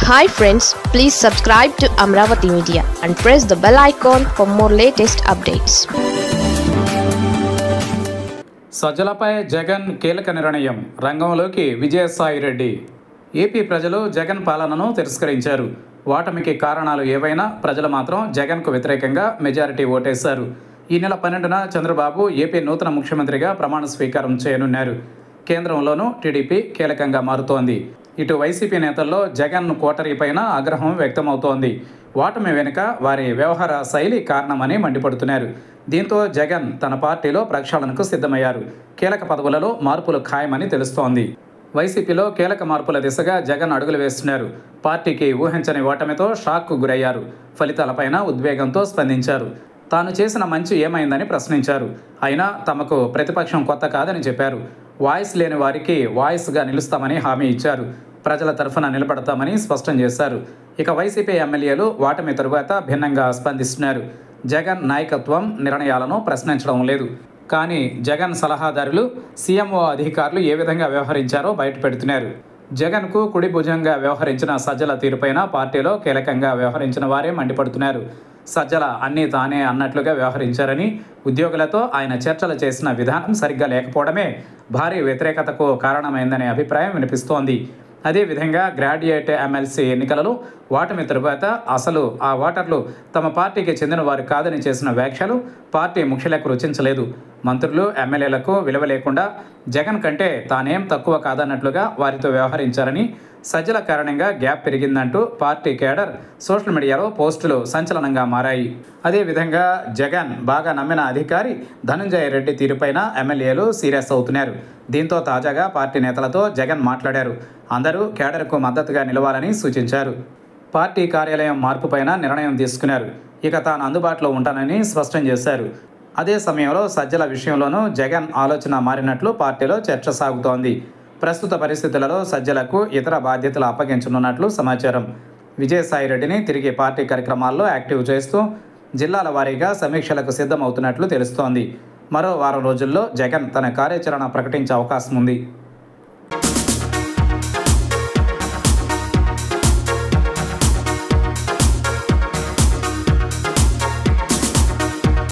hi friends please subscribe to Amaravati media and press the bell icon for more latest updates సజ్జలపై జగన్ కీలక నిర్ణయం రంగంలోకి Vijayasai Reddy AP ప్రజలు జగన్ పాలనను తిరస్కరించారు ఓటమికి కారణాలు ఏవైనా ప్రజలు మాత్రం జగన్కు వ్యతిరేకంగా మెజారిటీ ఓటేశారు ఈ నెల పన్నెండున చంద్రబాబు ఏపీ నూతన ముఖ్యమంత్రిగా ప్రమాణ స్వీకారం చేయనున్నారు కేంద్రంలోనూ టీడీపీ కీలకంగా మారుతోంది ఇటు వైసీపీ నేతల్లో జగన్ కోటరీ పైన ఆగ్రహం వ్యక్తమవుతోంది ఓటమి వెనుక వారి వ్యవహార శైలి కారణమని మండిపడుతున్నారు దీంతో జగన్ తన పార్టీలో ప్రక్షాళనకు సిద్ధమయ్యారు కీలక పదవులలో మార్పులు ఖాయమని తెలుస్తోంది వైసీపీలో కీలక మార్పుల దిశగా జగన్ అడుగులు వేస్తున్నారు పార్టీకి ఊహించని ఓటమితో షాక్కు గురయ్యారు ఫలితాలపైన ఉద్వేగంతో స్పందించారు తాను చేసిన మంచి ఏమైందని ప్రశ్నించారు అయినా తమకు ప్రతిపక్షం కొత్త కాదని చెప్పారు వాయిస్ లేని వారికి వాయిస్గా నిలుస్తామని హామీ ఇచ్చారు ప్రజల తరఫున నిలబడతామని స్పష్టం చేశారు ఇక వైసీపీ ఎమ్మెల్యేలు ఓటమి తరువాత భిన్నంగా స్పందిస్తున్నారు జగన్ నాయకత్వం నిర్ణయాలను ప్రశ్నించడం లేదు కానీ జగన్ సలహాదారులు సీఎంఓ అధికారులు ఏ విధంగా వ్యవహరించారో బయటపెడుతున్నారు జగన్కు కుడి భుజంగా వ్యవహరించిన సజ్జల తీరుపైన పార్టీలో కీలకంగా వ్యవహరించిన వారే మండిపడుతున్నారు సజ్జల అన్నీ తానే అన్నట్లుగా వ్యవహరించారని ఉద్యోగులతో ఆయన చర్చలు చేసిన విధానం సరిగ్గా లేకపోవడమే భారీ వ్యతిరేకతకు కారణమైందనే అభిప్రాయం వినిపిస్తోంది అదేవిధంగా గ్రాడ్యుయేట్ ఎమ్మెల్సీ ఎన్నికలలో ఓటమి తరువాత అసలు ఆ ఓటర్లు తమ పార్టీకి చెందిన వారు కాదని చేసిన వ్యాఖ్యలు పార్టీ ముఖ్యులకు రుచించలేదు మంత్రులు ఎమ్మెల్యేలకు విలువ లేకుండా జగన్ కంటే తానేం తక్కువ కాదన్నట్లుగా వారితో వ్యవహరించారని సజ్జల కారణంగా గ్యాప్ పెరిగిందంటూ పార్టీ కేడర్ సోషల్ మీడియాలో పోస్టులు సంచలనంగా మారాయి అదేవిధంగా జగన్ బాగా నమ్మిన అధికారి ధనంజయ రెడ్డి తీరుపైన ఎమ్మెల్యేలు సీరియస్ అవుతున్నారు దీంతో తాజాగా పార్టీ నేతలతో జగన్ మాట్లాడారు అందరూ కేడర్కు మద్దతుగా నిలవాలని సూచించారు పార్టీ కార్యాలయం మార్పుపైన నిర్ణయం తీసుకున్నారు ఇక తాను అందుబాటులో ఉంటానని స్పష్టం చేశారు అదే సమయంలో సజ్జల విషయంలోనూ జగన్ ఆలోచన మారినట్లు పార్టీలో చర్చ సాగుతోంది ప్రస్తుత పరిస్థితులలో సజ్జలకు ఇతర బాధ్యతలు అప్పగించనున్నట్లు సమాచారం విజయసాయి రెడ్డిని తిరిగి పార్టీ కార్యక్రమాల్లో యాక్టివ్ చేస్తూ జిల్లాల వారీగా సమీక్షలకు సిద్ధమవుతున్నట్లు తెలుస్తోంది మరో వారం రోజుల్లో జగన్ తన కార్యాచరణ ప్రకటించే అవకాశం ఉంది